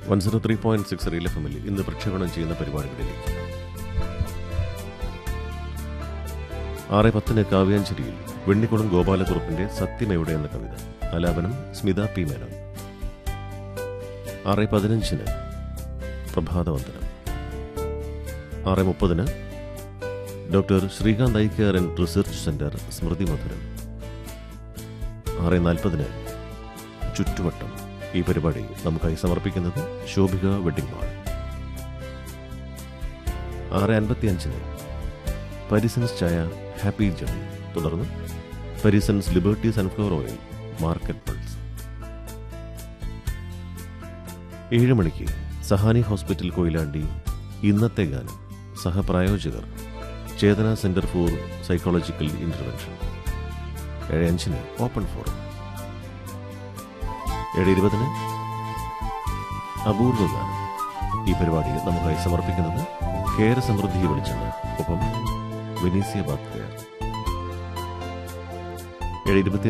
one zero three point six real എഫ് എമ്മിൽ ഇന്ന് പ്രക്ഷേപണം ചെയ്യുന്ന പരിപാടികളിലേക്ക് ആറ് പത്തിന് കാവ്യാഞ്ജലിയിൽ വെണ്ണിക്കുളം ഗോപാലകുറുപ്പിന്റെ സത്യമെവിടെ എന്ന കവിത ആലാപനം സ്മിത പി മേനോൻ ആറ് പതിനഞ്ചിന് പ്രഭാതവന്ദനം ആറ് മുപ്പതിന് doctor Srikanth eye care and research centre Smrithi Madhuram ആറ് നാൽപ്പതിന് ചുറ്റുവട്ടം ഈ പരിപാടി നമുക്കായി സമർപ്പിക്കുന്നത് ശോഭിക വെഡിംഗ് മാൾ ആറ് അൻപത്തിയഞ്ചിന് പരിസൻസ് ചായ ഹാപ്പി ജേണി തുടർന്ന് Parisons liberty sunflower oil market pulse ഏഴ് മണിക്ക് സഹാനി ഹോസ്പിറ്റൽ കൊയിലാണ്ടി ഇന്നത്തെ ഗാനം സഹപ്രായോജകർ Chethana centre for psychological intervention ഏഴ് അഞ്ചിന് ഓപ്പൺ ഫോറം ഏഴ് ഇരുപതിന് അപൂർവ ഗാനം ഈ പരിപാടി നമുക്കായി സമർപ്പിക്കുന്നത് കേര സമൃദ്ധി വിളിച്ചാണ് ഒപ്പം വെനീസിയ ബാത്ത് ഏഴ് ഇരുപത്തി